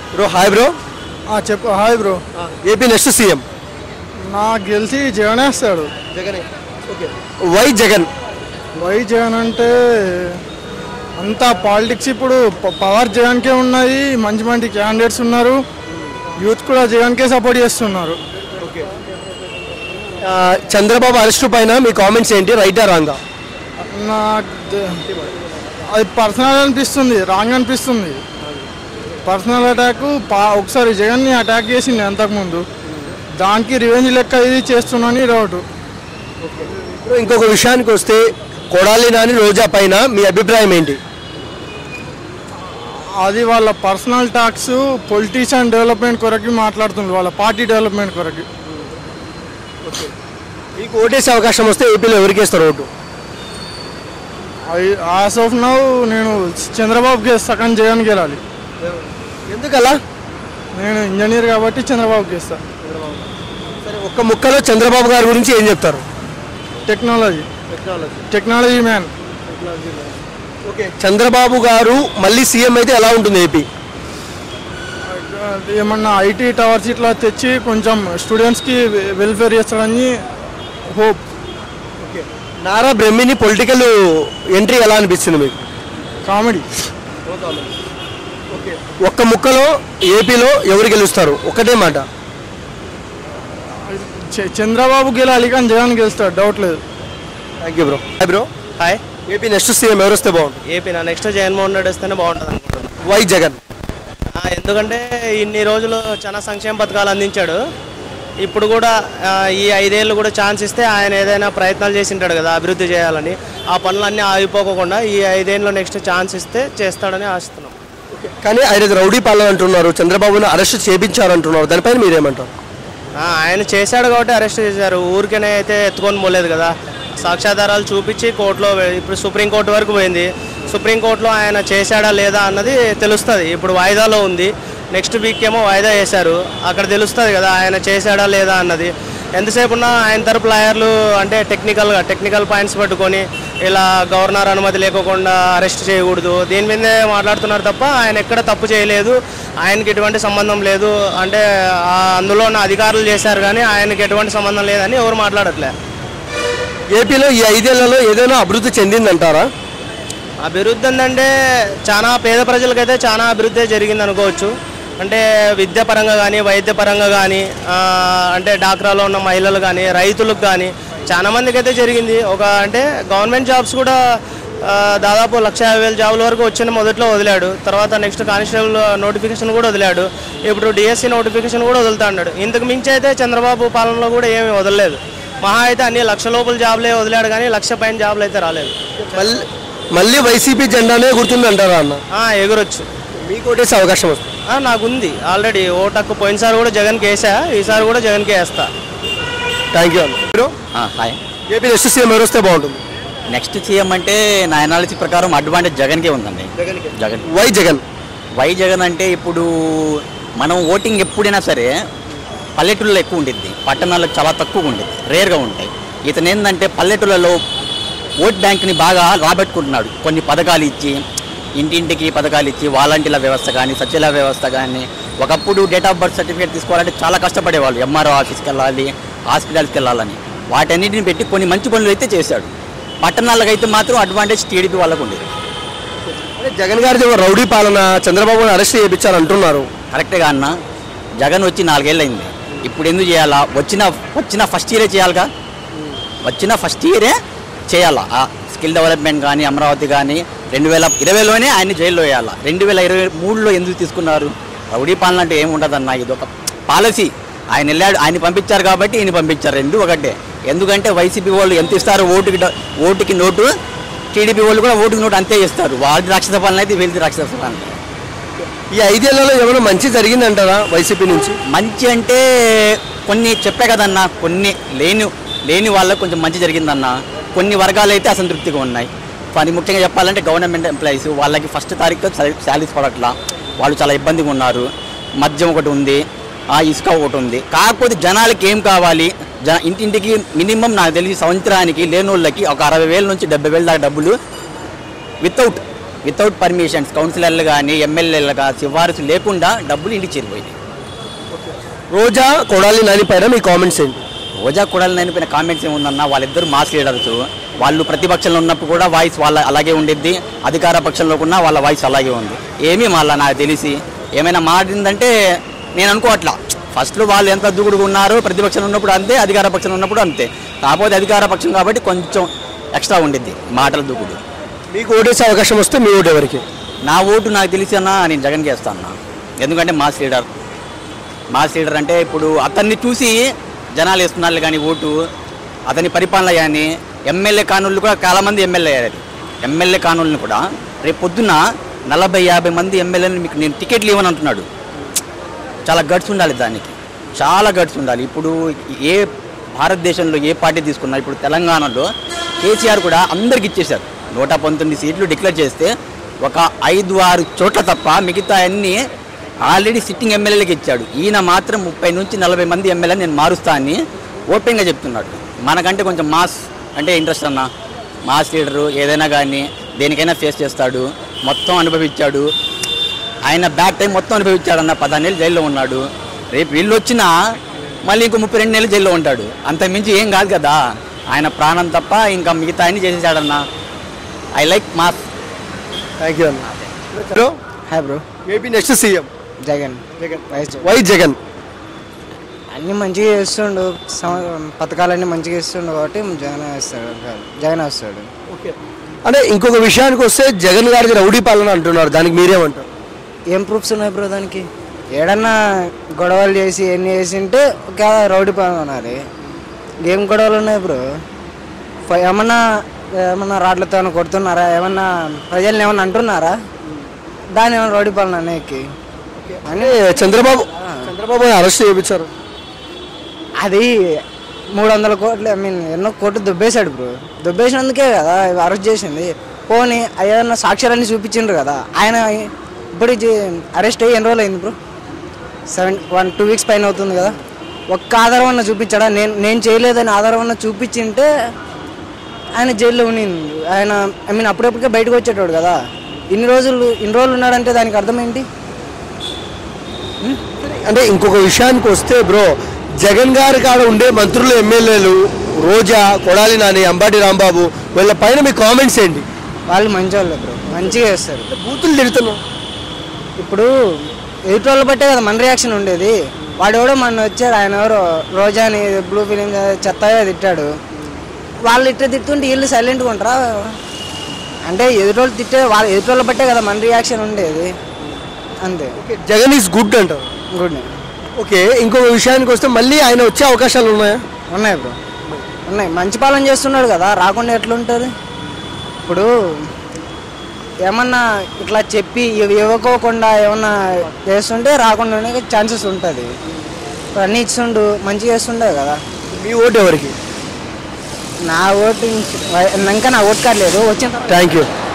bro hi bro చెప్పు hi bro AP next CM నాకు గెలిచి జగన్ వేస్తాడు జగన్ వై జగన్ వై జగన్ అంటే అంతా పాలిటిక్స్ ఇప్పుడు ప- పవర్ జగన్కే ఉన్నది మంచి మంచి క్యాండిడేట్స్ ఉన్నారు యూత్ కూడా జగన్కే సపోర్ట్ చేస్తున్నారు ఆ, చంద్రబాబు అరెస్టు పైన మీ కామెంట్స్ ఏంటి రైటా రాంగా నాకు ద- అది పర్సనల్ అనిపిస్తుంది రాంగ్ అనిపిస్తుంది పర్సనల్ అటాక్ పా ఒకసారి జగన్ని అటాక్ చేసింది అంతకుముందు దానికి రివెంజ్ లెక్క ఇది చేస్తున్నాను డౌట్ బ్రో, ఇంకొక విషయానికి వస్తే కొడాలి నాని రోజా పైన మీ అభిప్రాయం ఏంటి అది వాళ్ళ పర్సనల్ టాక్స్ పొలిటీషియన్ డెవలప్మెంట్ కొరకు మాట్లాడుతుంది వాళ్ళ పార్టీ డెవలప్మెంట్ కొరకు మీకు ఓటేసే అవకాశం వస్తే ఏపీలో ఎవరికి వేస్తారు ఓటు యాజ్ ఆఫ్ నౌ నేను చంద్రబాబుకి వేస్తా కానీ జగన్ గెలాలి ఎందుకలా నేను ఇంజనీర్ కాబట్టి చంద్రబాబుకి వేస్తా సరే ఒక్క ముక్కలో చంద్రబాబు గారి గురించి ఏం చెప్తారు technology technology man okay Chandrababu garu మళ్ళీ సీఎం అయితే ఎలా ఉంటుంది ఏపీ ఏమన్నా ఐటీ టవర్స్ ఇట్లా తెచ్చి కొంచెం స్టూడెంట్స్కి వెల్ఫేర్ చేస్తాడని hope Nara Brahmani political entry ఎలా అనిపిస్తుంది మీకు కామెడీ ఒక్క ముక్కలో ఏపీలో ఎవరు గెలుస్తారు ఒకటే మాట చ- చంద్రబాబు గెలాలి కానీ జగన్ గెలుస్తాడు డౌట్ లేదు thank you bro hi bro hi AP next CM ఎవరు వస్తే బాగుంటుంది ఏపీ నా నెక్స్ట్ జగన్మోహన్ రెడ్డి వస్తేనే బాగుంటుంది అనుకుంటున్నాను వై జగన్ ఆ, ఎందుకంటే ఇన్ని రోజులు చాలా సంక్షేమ పథకాలు అందించాడు ఇప్పుడు కూడా ఆ, ఈ ఐదేళ్ళు కూడా ఛాన్స్ ఇస్తే ఆయన ఏదైనా ప్రయత్నాలు చేసి ఉంటాడు కదా అభివృద్ధి చేయాలని ఆ పనులన్నీ ఆగిపోకుండా ఈ ఐదేళ్ళు నెక్స్ట్ ఛాన్స్ ఇస్తే చేస్తాడని ఆశిస్తున్నాం కానీ ఆయన రౌడీ పాలన అంటున్నారు చంద్రబాబును అరెస్ట్ చేపించారు అంటున్నారు దానిపైన మీరేమంటారు ఆ, ఆయన చేశాడు కాబట్టి అరెస్ట్ చేశారు ఊరికనే అయితే ఎత్తుకొని పోలేదు కదా సాక్ష్యాధారాలు చూపించి కోర్టులో వే- ఇప్పుడు సుప్రీంకోర్టు వరకు పోయింది సుప్రీంకోర్టులో ఆయన చేశాడా లేదా అన్నది తెలుస్తుంది ఇప్పుడు వాయిదాలో ఉంది నెక్స్ట్ వీక్ ఏమో వాయిదా వేశారు అక్కడ తెలుస్తుంది కదా ఆయన చేశాడా లేదా అన్నది ఎంతసేపు ఉన్నా ఆయన తరపు లాయర్లు అంటే టెక్నికల్గా టెక్నికల్ పాయింట్స్ పట్టుకొని ఇలా గవర్నర్ అనుమతి లేకోకుండా అరెస్ట్ చేయకూడదు దీని మీదే మాట్లాడుతున్నారు తప్ప ఆయన ఎక్కడ తప్పు చేయలేదు ఆయనకి ఎటువంటి సంబంధం లేదు అంటే ఆ అందులో ఉన్న అధికారులు చేశారు కానీ ఆయనకి ఎటువంటి సంబంధం లేదని ఎవరు మాట్లాడట్లే ఏపీలో ఈ ఐదేళ్లలో ఏదైనా అభివృద్ధి చెందిందంటారా అభివృద్ధి ఏంటంటే చాలా పేద ప్రజలకైతే చాలా అభివృద్ధి జరిగింది అనుకోవచ్చు అంటే విద్య పరంగా కానీ వైద్య పరంగా కానీ అంటే డాక్రాలో ఉన్న మహిళలు కానీ రైతులకు కానీ చాలా మందికి అయితే జరిగింది ఒక అంటే గవర్నమెంట్ జాబ్స్ కూడా ఆ, దాదాపు లక్ష యాభై వేల జాబుల వరకు వచ్చిన మొదట్లో వదిలాడు తర్వాత నెక్స్ట్ కానిస్టేబుల్ నోటిఫికేషన్ కూడా వదిలాడు ఇప్పుడు డిఎస్సి నోటిఫికేషన్ కూడా వదులుతా అన్నాడు ఇంతకు మించి అయితే చంద్రబాబు పాలనలో కూడా ఏమీ వదలలేదు మహా అయితే అన్ని లక్ష లోపల జాబులే వదిలాడు కానీ లక్ష పైన జాబులు అయితే రాలేదు మళ్ళీ మళ్ళీ వైసీపీ జెండానే గుర్తుందంటారా అన్న ఆ, ఎగురొచ్చు మీకు ఓటేసే అవకాశం వస్తుంది ఆ, నాకుంది ఆల్రెడీ ఓటక్కు పోయినసారి కూడా జగన్కి వేసా ఈసారి కూడా జగన్కే వేస్తా థ్యాంక్ యూ అన్న మీరు హాయ్ ఏపీ నెక్స్ట్ సీఎం ఎవరు వస్తే బాగుంటుంది నెక్స్ట్ సీఎం అంటే నా అనాలిసిస్ ప్రకారం అడ్వాంటేజ్ జగన్కే ఉందండి జగన్ వై జగన్ వై జగన్ అంటే ఇప్పుడు మనం ఓటింగ్ ఎప్పుడైనా సరే పల్లెటూళ్ళలో ఎక్కువ ఉండిద్ది పట్టణాల్లో చాలా తక్కువ ఉండిద్ది రేర్గా ఉంటాయి ఇతను ఏంటంటే పల్లెటూళ్ళలో ఓట్ బ్యాంక్ని బాగా రాబెట్టుకుంటున్నాడు కొన్ని పథకాలు ఇచ్చి ఇంటింటికి పథకాలు ఇచ్చి వాలంటీర్ల వ్యవస్థ కానీ సచివాలయ వ్యవస్థ కానీ ఒకప్పుడు డేట్ ఆఫ్ బర్త్ సర్టిఫికేట్ తీసుకోవాలంటే చాలా కష్టపడేవాళ్ళు ఎంఆర్ఓ ఆఫీస్కి వెళ్ళాలి హాస్పిటల్స్కి వెళ్ళాలని వాటన్నిటిని పెట్టి కొన్ని మంచి పనులు అయితే చేశాడు పట్టణాలకు అయితే మాత్రం అడ్వాంటేజ్ టీడీపీ వాళ్ళకు ఉండేది అంటే జగన్ గారిది ఒక రౌడీ పాలన చంద్రబాబును అరెస్ట్ చేయించారు అంటున్నారు కరెక్ట్గా అన్న జగన్ వచ్చి నాలుగేళ్ళు అయింది ఇప్పుడు ఎందుకు చేయాలా వచ్చిన వచ్చిన ఫస్ట్ ఇయరే చేయాలిగా వచ్చిన ఫస్ట్ ఇయరే చేయాలా ఆ స్కిల్ డెవలప్మెంట్ కానీ అమరావతి కానీ రెండు వేల ఇరవైలోనే ఆయన్ని జైల్లో వేయాలా రెండు వేల ఇరవై మూడులో ఎందుకు తీసుకున్నారు రౌడీ పాలన అంటే ఏముండదన్న ఇది ఒక పాలసీ ఆయన వెళ్ళాడు ఆయన పంపించారు కాబట్టి ఈయన పంపించారు రెండు ఒకటే ఎందుకంటే వైసీపీ వాళ్ళు ఎంత ఇస్తారో ఓటుకి డ- ఓటుకి నోటు టీడీపీ వాళ్ళు కూడా ఓటుకి నోటు అంతే ఇస్తారు వాళ్ళది రాక్షస పాలన అయితే వీళ్ళది రాక్షస పాలన ఈ ఐదేళ్లలో ఏమైనా మంచి జరిగిందంటారా వైసీపీ నుంచి మంచి అంటే కొన్ని చెప్పే కదన్నా కొన్ని లేని లేని వాళ్ళకు కొంచెం మంచి జరిగిందన్న కొన్ని వర్గాలు అయితే అసంతృప్తిగా ఉన్నాయి కానీ ముఖ్యంగా చెప్పాలంటే గవర్నమెంట్ ఎంప్లాయీస్ వాళ్ళకి ఫస్ట్ తారీఖు శాలరీస్ పడట్లా వాళ్ళు చాలా ఇబ్బందిగా ఉన్నారు మద్యం ఒకటి ఉంది ఆ ఇసుక ఒకటి ఉంది కాకపోతే జనాలకి ఏం కావాలి జన ఇంటింటికి మినిమం నాకు తెలిసి సంవత్సరానికి లేని వాళ్ళకి ఒక అరవై వేల నుంచి డెబ్బై వేల దాకా డబ్బులు వితౌట్ వితౌట్ పర్మిషన్స్ కౌన్సిలర్లు కానీ ఎమ్మెల్యేలు కానీ సిఫారసు లేకుండా డబ్బులు ఇంటికి చేరిపోయినాయి రోజా కొడాలి నాని పైన మీ కామెంట్స్ ఏంటి రోజా కూడా నేను కామెంట్స్ ఏముందన్న వాళ్ళిద్దరు మాస్ లీడర్స్ వాళ్ళు ప్రతిపక్షంలో ఉన్నప్పుడు కూడా వాయిస్ వాళ్ళ అలాగే ఉండిద్ది అధికార పక్షంలో కూడా వాళ్ళ వాయిస్ అలాగే ఉంది ఏమీ మళ్ళీ నాకు తెలిసి ఏమైనా మారిందంటే నేను అనుకోవట్లా ఫస్ట్లో వాళ్ళు ఎంత దూకుడుగా ఉన్నారు ప్రతిపక్షంలో ఉన్నప్పుడు అంతే అధికార పక్షంలో ఉన్నప్పుడు అంతే కాకపోతే అధికార పక్షం కాబట్టి కొంచెం ఎక్స్ట్రా ఉండిద్ది మాటల దూకుడు మీకు ఓటేసే అవకాశం వస్తే మీ ఓటు ఎవరికి నా ఓటు నాకు తెలిసి అన్న నేను జగన్కి వేస్తాను అన్న ఎందుకంటే మాస్ లీడర్ మాస్ లీడర్ అంటే ఇప్పుడు అతన్ని చూసి జనాలు వేస్తున్నారు కానీ ఓటు అతని పరిపాలన కానీ ఎమ్మెల్యే కానుళ్ళు కూడా చాలామంది ఎమ్మెల్యే అయ్యారు ఎమ్మెల్యే కానుళ్ళని కూడా రేపు పొద్దున్న నలభై యాభై మంది ఎమ్మెల్యేని మీకు నేను టికెట్లు ఇవ్వని అంటున్నాడు చాలా గట్స్ ఉండాలి దానికి చాలా గట్స్ ఉండాలి ఇప్పుడు ఏ భారతదేశంలో ఏ పార్టీ తీసుకున్నా ఇప్పుడు తెలంగాణలో కేసీఆర్ కూడా అందరికి ఇచ్చేశారు నూట పంతొమ్మిది సీట్లు డిక్లేర్ చేస్తే ఒక ఐదు ఆరు చోట్ల తప్ప మిగతా అన్ని ఆల్రెడీ సిట్టింగ్ ఎమ్మెల్యేలకు ఇచ్చాడు ఈయన మాత్రం ముప్పై నుంచి నలభై మంది ఎమ్మెల్యే నేను మారుస్తా అని ఓపెన్గా చెప్తున్నాడు మనకంటే కొంచెం మాస్ అంటే ఇంట్రెస్ట్ అన్న మాస్ లీడరు ఏదైనా కానీ దేనికైనా ఫేస్ చేస్తాడు మొత్తం అనుభవించాడు ఆయన బ్యాక్ టైం మొత్తం అనుభవించాడు అన్న పదహారు జైల్లో ఉన్నాడు రేపు వీళ్ళు వచ్చినా మళ్ళీ ఇంకో ముప్పై రెండు నెలలు జైల్లో ఉంటాడు అంత మించి ఏం కాదు కదా ఆయన ప్రాణం తప్ప ఇంకా మిగతా అన్ని చేసేసాడన్న I like mass thank you అన్న bro hi bro AP next CM Jagan YS Jagan why Jagan అన్ని మంచిగా చేస్తుండు సమ- పథకాలన్నీ మంచిగా ఇస్తుండు కాబట్టి జగన్ వేస్తాడు జగన్ వస్తాడు ఓకే అంటే ఇంకొక విషయానికి వస్తే జగన్ గారికి రౌడీ పాలన అంటున్నారు దానికి మీరేమంటారు ఏం ప్రూఫ్స్ ఉన్నాయి బ్రో దానికి ఏడన్నా గొడవలు చేసి ఎన్ని చేసి ఉంటే ఒక రౌడీ పాలన అనాలి ఏం గొడవలు ఉన్నాయి బ్రో ఫ- ఏమన్నా ఏమన్నా రాడ్లతో ఏమన్నా కొడుతున్నారా ఏమన్నా ప్రజల్ని ఏమన్నా అంటున్నారా దాని ఏమన్నా రౌడీ పాలన అనేకి అంటే చంద్రబాబు చంద్రబాబు అరెస్ట్ చేయించారు అది మూడు వందల కోట్లు ఐ మీన్ ఎన్నో కోట్లు దుబ్బేశాడు బ్రో దుబ్బేసినందుకే కదా ఇవి అరెస్ట్ చేసింది పోనీ ఏదన్నా సాక్ష్యాలన్నీ చూపించిండ్రు కదా ఆయన ఇప్పుడు అరెస్ట్ అయ్యి ఎన్ని రోజులు అయింది bro seven one two weeks పైన అవుతుంది కదా ఒక్క ఆధారం అన్న చూపించాడా నేను నేను చేయలేదని ఆధారం అన్న చూపించింటే ఆయన జైల్లో ఉండింది ఆయన ఐ మీన్ అప్పుడప్పటికే బయటకు వచ్చేటోడు కదా ఇన్ని రోజులు ఇన్ని రోజులు ఉన్నాడంటే దానికి అర్థం ఏంటి అంటే ఇంకొక విషయానికి వస్తే బ్రో జగన్ గారి కాడ ఉండే మంత్రులు ఎమ్మెల్యేలు రోజా కొడాలి నాని అంబాటి రాంబాబు వీళ్ళ పైన మీ కామెంట్స్ ఏంటి వాళ్ళు మంచి వాళ్ళు బ్రో మంచిగా చేస్తారు బూతులు తిడుతున్నాం ఇప్పుడు ఎదుటి బట్టే కదా మన రియాక్షన్ ఉండేది వాడు ఎవడో మన వచ్చాడు ఆయన ఎవరో రోజాని బ్లూ ఫిలిం చెత్తగా తిట్టాడు వాళ్ళు ఇట్లా తిట్టుంటే వీళ్ళు సైలెంట్గా ఉంటారా అంటే ఎదుటోళ్ళు తిట్టే వాళ్ళ ఎదుటోళ్ళ బట్టే కదా మన రియాక్షన్ ఉండేది అంతే జగన్ ఈజ్ గుడ్ అంటారు గుడ్ ఓకే ఇంకొక విషయానికి వస్తే మళ్ళీ ఆయన వచ్చే అవకాశాలు ఉన్నాయా ఉన్నాయి బ్రో ఉన్నాయి మంచి పాలన చేస్తున్నాడు కదా రాకుండా ఎట్లుంటుంది ఇప్పుడు ఏమన్నా ఇట్లా చెప్పి ఇవి ఇవ్వకోకుండా ఏమన్నా చేస్తుంటే రాకుండా ఛాన్సెస్ ఉంటుంది ఇప్పుడు అన్నీ ఇస్తుండు మంచిగా చేస్తుండే కదా మీ ఓటు ఎవరికి నా ఓటు ఇంక- ఇంకా నా ఓటు కార్డు లేదు వచ్చిన తర్వాత థ్యాంక్ యూ